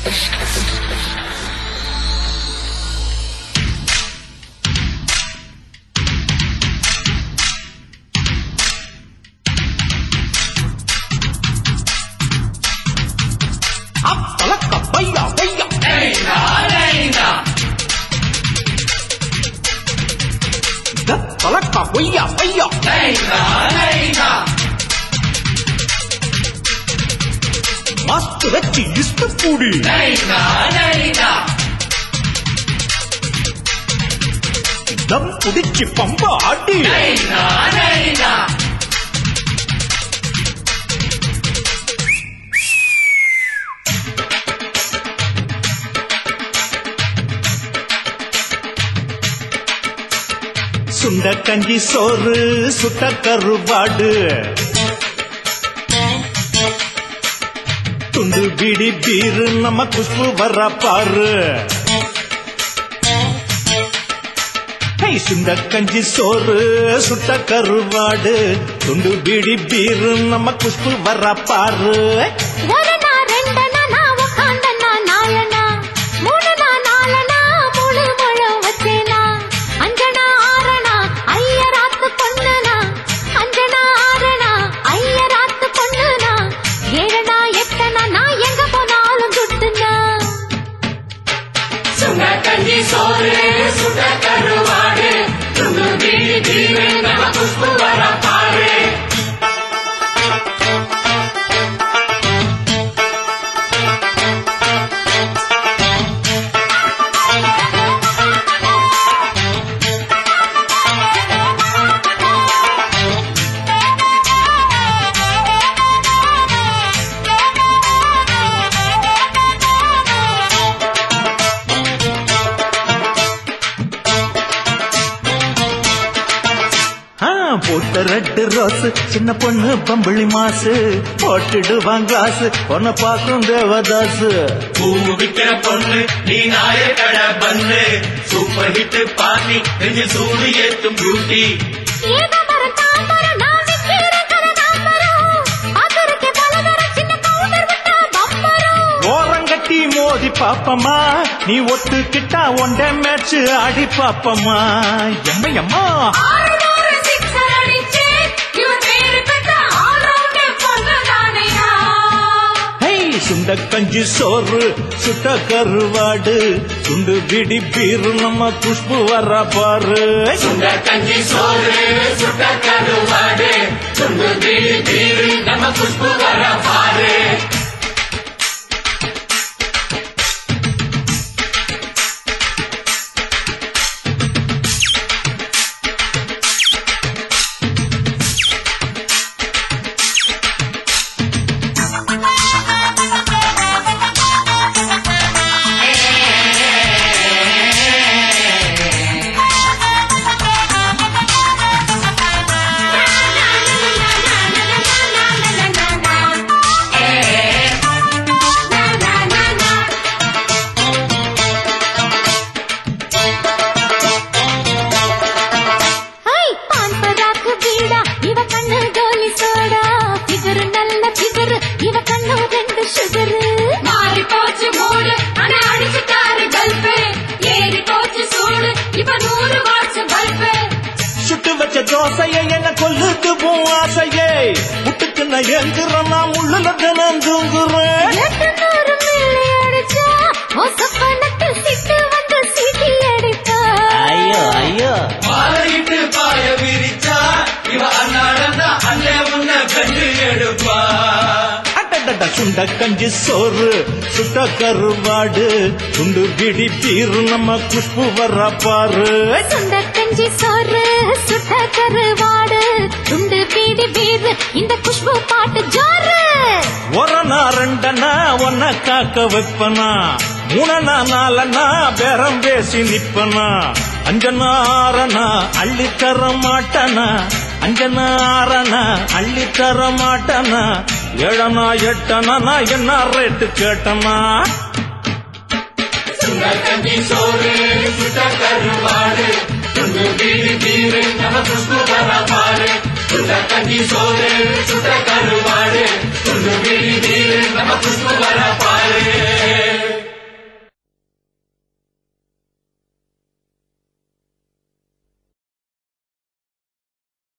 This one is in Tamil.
அப்பலக்க பையா பையா பலக்க பொய்யா பையா மஸ்து வச்சு இஸ்து பூடி தம் புடிச்சு பம்ப ஆட்டி சுண்ட கஞ்சி சோறு சுட்ட கருவாடு துண்டு பிடி பீரு நம்ம குஷ்பு வர பாரு ஹை, சுண்ட கஞ்சி சோறு சுட்ட கருவாடு துண்டு பிடி பீரு நம்ம குஷ்பு வர பாரு ஒருநா, ரெண்டனா, நான் உக்காந்தனா, நாலனா, மூணுனா, நாலனா, முழு முழம் வச்சேனா. அஞ்சனா, ஆறனா, ஐயராத்து பொண்ணுனா. அஞ்சனா, ஆறனா, ஐயராத்து பொண்ணுனா. ஏழனா, எட்டனா, நான் எங்க போனாலும் துட்டுனா. கஞ்சி சோறு சுட கருவாடு துண்டு பீடி பீரு நம்ம குஷ்பு வர பாரு ஆ, போட்ட ரெட்டு ரோஸ் சின்ன பொண்ணு பம்பளி மாசு போட்டுடுவான் காசு பொண்ண பார்க்கும் தேவதாசு பூ விக்கிற பொண்ணு நீ நாய கடை பண்ணு சூப்பர் ஹிட் பார்ட்டி நெஞ்சு சூடு ஏத்தும் பியூட்டி ஏகாம்பரம், தாம்பரம், நான் விக்கிற கனகாம்பரம். பாக்குறதுக்கே பலதரம், சின்ன கவுண்டர் விட்டா பம்பரம். ஓரங்கட்டி மோதி பாப்பமா நீ ஒத்துக்கிட்டா ஒன்றை மேட்ச் ஆடி பாப்பமா எம்மா எம்மா ஆறுநூறு சிக்ஸர் அடிச்சு, இவன் பேரு பெற்ற all-rounder பொண்ணுதானையா? ஹை சுண்ட கஞ்சி சோறு சுட்ட கருவாடு சுண்டு பிடி பீரு நம்ம குஷ்பு வர பாரு சுண்ட கஞ்சி சோறு சுட்ட கருவாடு துண்டு பீடி பீரு நம்ம குஷ்பு வர பாரு ஹை, பான் பராக்கு பீடா, இவ கண்ணு கோலி சோடா. figure நல்ல figure, இவ கண்ணு ரெண்டு sugar. மாறி போச்சு மூடு ஆனா அடிச்சுட்டாரு கல்பு ஏறி போச்சு சூடு இப்ப நூறு வாட்ஸ் பல்பு சுட்டு வச்ச தோசையை என்ன கொல்லுது போ ஆசையே முட்டுக்கு நான் எங்குறேன் நான் முள்ளுல தினம் தூங்குறேன் எட்டு நூறு மில்லி அடிச்சா, மொசப்பனத்து சிட்டு வந்து சீட்டி அடிப்பா. ஐயோ ஐயோ மாலையிட்டு பாய விரிச்சா இவ அண்ணாடந்தா அண்ணே உன்னை கண்டு எடுப்பா அடடட சுண்ட கஞ்சி சோறு சுட்ட கருவாடு துண்டு பிடி பீரு நம்ம குஷ்பு வர பாரு சுண்ட கஞ்சி சோறு சுட்ட கருவாடு துண்டு பீடி பீரு இந்த குஷ்பு பாட்டு ஜோறு ஒரனா ரெண்டனா ஒன்ன காக்க வைப்பனா மூணனா நாலனா பேரம் பேசி நிப்பனா அஞ்சனா ஆறனா அள்ளி தர மாட்டனா அஞ்சனா ஆறனா அள்ளி தர மாட்டனா ஏழனா எட்டனா நான் என்ன ரேட்டு கேட்டனா சுண்ட கஞ்சி சோறு சுட்ட கருவாடு துண்டு பீடி பீரு நம்ம குஷ்பு வர பாரு சுண்ட கஞ்சி சோறு சுட்ட கருவாடு துண்டு பீடி பீரு நம்ம குஷ்பு வர